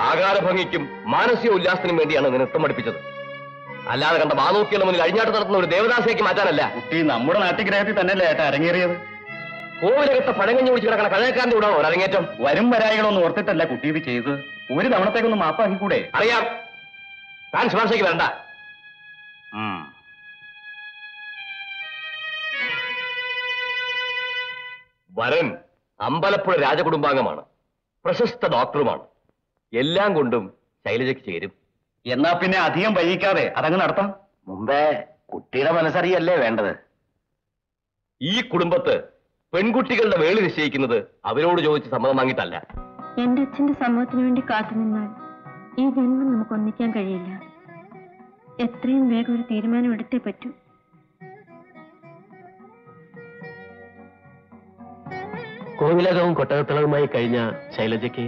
ആകാരഭംഗിക്കും മാനസിക ഉല്ലാസത്തിനും വേണ്ടിയാണ് നൃത്തം പഠിപ്പിച്ചത് അല്ലാതെ കണ്ട മാനോക്കിയുടെ മുന്നിൽ അഴിഞ്ഞാട്ട് നടത്തുന്ന ഒരു ദേവദാസിയേക്ക് മാറ്റാനല്ല കുട്ടി നമ്മുടെ നാട്ടിഗ്രഹത്തിൽ തന്നെയല്ലേ ഏട്ടാ അരങ്ങേറിയത് കോവിലകത്തെ പഴങ്ങഞ്ഞു പിടിച്ച് കിടക്കണ കഴകക്കാരന്റെ കൂടെ ഒരു അരങ്ങേറ്റം വരും വരായികളൊന്നും ഓർത്തിട്ടല്ല കുട്ടി ഇത് ചെയ്തത് ഒരു തവണത്തേക്കൊന്ന് മാപ്പാക്കിക്കൂടെ അറിയാം താൻ ശുപാർശയ്ക്ക് വരണ്ട വരൻ അമ്പലപ്പുഴ രാജകുടുംബാംഗമാണ് പ്രശസ്ത ഡോക്ടറുമാണ് എല്ലാം കൊണ്ടും ശൈലജയ്ക്ക് ചേരും എന്നാ പിന്നെ അധികം വൈകിക്കാതെ അതങ്ങ് നടത്താം മുമ്പേ കുട്ടിയുടെ മനസ്സറിയല്ലേ വേണ്ടത് ഈ കുടുംബത്ത് പെൺകുട്ടികളുടെ വേളി നിശ്ചയിക്കുന്നത് അവരോട് ചോദിച്ച് സമ്മതം വാങ്ങിയിട്ടല്ല എന്റെ അച്ഛന്റെ സമ്മതത്തിന് വേണ്ടി കാത്തുനിന്നാൽ ഈ ജന്മം നമുക്ക് ഒന്നിക്കാൻ കഴിയില്ല എത്രയും വേഗം ഒരു തീരുമാനം എടുത്തേ പറ്റൂ കോവിലകവും കൊട്ടകത്തളവുമായി കഴിഞ്ഞ ശൈലജയ്ക്ക്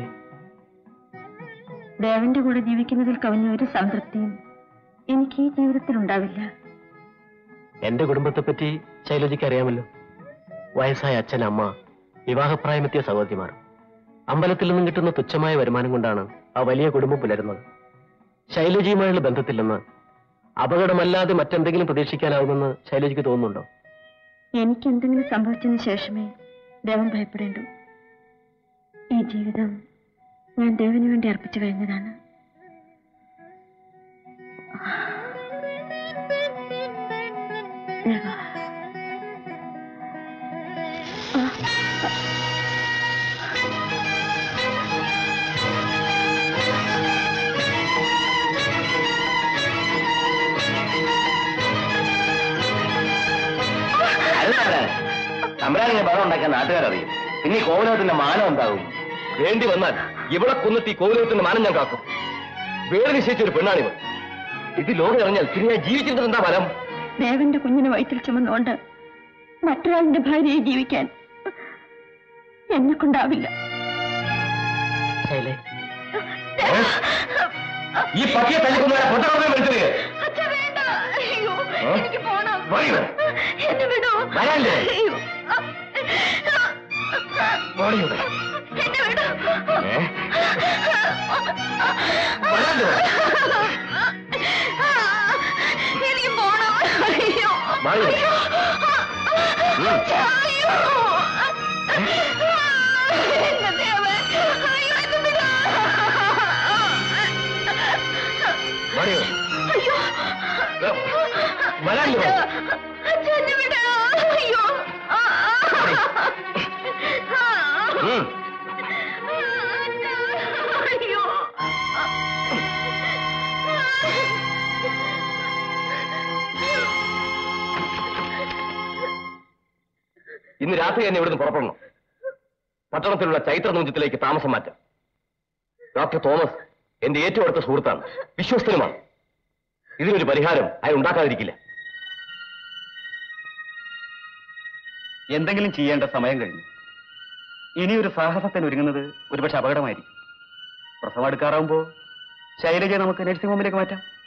ദേവന്റെ കൂടെ ജീവിക്കുന്നതിൽ കവിഞ്ഞ ഒരു സംതൃപ്തിയും എനിക്ക് ഈ ജീവിതത്തിൽ ഉണ്ടാവില്ല എന്റെ കുടുംബത്തെപ്പറ്റി ശൈലജയ്ക്ക് അറിയാമല്ലോ വയസ്സായ അച്ഛൻ അമ്മ വിവാഹപ്രായമെത്തിയ സഹോദരിമാർ അമ്പലത്തിൽ നിന്നും കിട്ടുന്ന തുച്ഛമായ വരുമാനം കൊണ്ടാണ് ആ വലിയ കുടുംബം പുലരുന്നത് ശൈലജയുമായുള്ള ബന്ധത്തിൽ നിന്ന് അപകടമല്ലാതെ മറ്റെന്തെങ്കിലും പ്രതീക്ഷിക്കാനാവുമെന്ന് ശൈലജയ്ക്ക് തോന്നുന്നുണ്ടോ എനിക്ക് എന്തെങ്കിലും സംഭവിച്ചതിന് ശേഷമേ ദേവൻ ഭയപ്പെടേണ്ടൂ ഈ ജീവിതം ഞാൻ ദേവന് വേണ്ടി അർപ്പിച്ചു കഴിഞ്ഞതാണ് ദേവാ. തമ്പരാനിങ്ങനെ ബലം ഉണ്ടാക്കാൻ നാട്ടുകാരറിയും പിന്നെ ഈ കോവിലകത്തിന്റെ മാനം എന്താകും വേണ്ടി വന്നാൽ ഇവിടെ കൊന്നിട്ട് ഈ കോവിലകത്തിന്റെ മാനം ഞാൻ കാക്കും വേറെ നിശ്ചയിച്ച ഒരു പെണ്ണാണിവർ ഇത് ലോകം അറിഞ്ഞാൽ പിന്നെ ഞാൻ ജീവിച്ചിരുന്നത് എന്താ ഫലം ദേവന്റെ കുഞ്ഞിനെ വയറ്റിൽ ചുമന്നുകൊണ്ട് മറ്റൊരാളിന്റെ ഭാര്യയെ ജീവിക്കാൻ എന്നെ കൊണ്ടാവില്ല ശൈലേ ഈ പട്ടിയെ തല്ലിക്കൊന്ന പൊട്ടറോടെ വിളിച്ചത് അച്ഛാ, വേണ്ട. അയ്യോ, ഏ? എനിക്ക് പോണം. വരൂ. എന്നെ വിടൂ. വരാല്ലേ? അയ്യോ. മോളിയുടെ എന്നെ വിടൂ. ഏ? വരാല്ലോ? എനിക്ക് പോണം. അയ്യോ. മാളിയുടെ. അയ്യോ. ഉം. അച്ഛാ, അയ്യോ. എന്റെ ദേവൻ. അയ്യോ, എന്നെ വിടൂ. മോളിയുടെ. അയ്യോ. വരാല്ലോ? അച്ഛാ, എന്നെ വിടൂ. അയ്യോ. ആ, ആ. ഉം. അയ്യോ ഇന്ന് രാത്രി തന്നെ ഇവിടുന്ന് പുറപ്പെടണം പട്ടണത്തിലുള്ള ചൈത്ര നൂഞ്ചത്തിലേക്ക് താമസം മാറ്റാം ഡോക്ടർ തോമസ് എന്റെ ഏറ്റവും അടുത്ത സുഹൃത്താണ് വിശ്വസ്തനുമാണ് ഇതിനൊരു പരിഹാരം അയാൾ ഉണ്ടാക്കാതിരിക്കില്ല എന്തെങ്കിലും ചെയ്യേണ്ട സമയം കഴിഞ്ഞു ഇനി ഒരു സാഹസത്തിന് ഒരുങ്ങുന്നത് ഒരുപക്ഷെ അപകടമായിരിക്കും പ്രസവം എടുക്കാറാവുമ്പോ ശൈലജയെ നമുക്ക് നഴ്സിംഗ് ഹോമിലേക്ക് മാറ്റാം